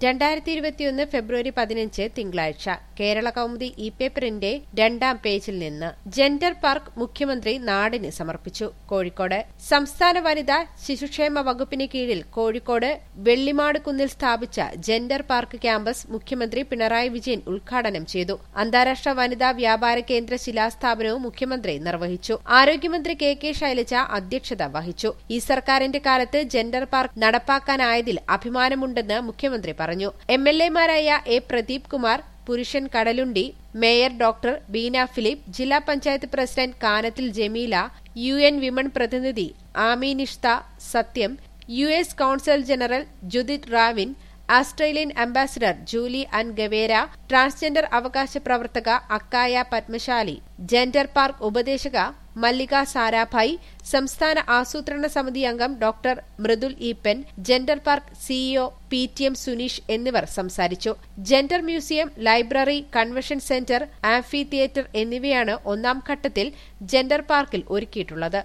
രണ്ടായിരത്തി ഇരുപത്തിയൊന്ന് ഫെബ്രുവരി പതിനഞ്ച് തിങ്കളാഴ്ച കേരള കൗമുദി ഇ പേപ്പറിന്റെ രണ്ടാം പേജിൽ നിന്ന് ജെൻഡർ പാർക്ക് മുഖ്യമന്ത്രി നാടിന് സമർപ്പിച്ചു കോഴിക്കോട് സംസ്ഥാന വനിതാ ശിശുക്ഷേമ വകുപ്പിന് കീഴിൽ കോഴിക്കോട് വെള്ളിമാട് കുന്നിൽ സ്ഥാപിച്ച ജെൻഡർ പാർക്ക് ക്യാമ്പസ് മുഖ്യമന്ത്രി പിണറായി വിജയൻ ഉദ്ഘാടനം ചെയ്തു അന്താരാഷ്ട്ര വനിതാ വ്യാപാര കേന്ദ്ര ശിലാസ്ഥാപനവും മുഖ്യമന്ത്രി നിർവഹിച്ചു ആരോഗ്യമന്ത്രി കെ കെ ശൈലജ അധ്യക്ഷത വഹിച്ചു ഈ സർക്കാരിന്റെ കാലത്ത് ജെൻഡർ പാർക്ക് നടപ്പാക്കാനായതിൽ അഭിമാനമുണ്ടെന്ന് മുഖ്യമന്ത്രി പറഞ്ഞു എം എൽ എമാരായ A Pradeep Kumar Purushan Kadalundi mayor doctor Beena Philip ജില്ലാ panchayat president Kanathil Jameela U N women പ്രതിനിധി ആമീനിഷ്ത സത്യം U S consul general Judith Ravin Australian ambassador Julie Ann Gavera transgender അവകാശ പ്രവർത്തക അക്കായ പത്മശാലി ജെൻഡർ പാർക്ക് ഉപദേശക മല്ലിക സാരാഭായ് സംസ്ഥാന ആസൂത്രണ സമിതി അംഗം doctor Mridul Eapen gender park CEO P T M Suneesh എന്നിവർ സംസാരിച്ചു gender museum library convention centre amphitheatre എന്നിവയാണ് ഒന്നാം ഘട്ടത്തിൽ ജെൻഡർ പാർക്കിൽ ഒരുക്കിയിട്ടുള്ളത്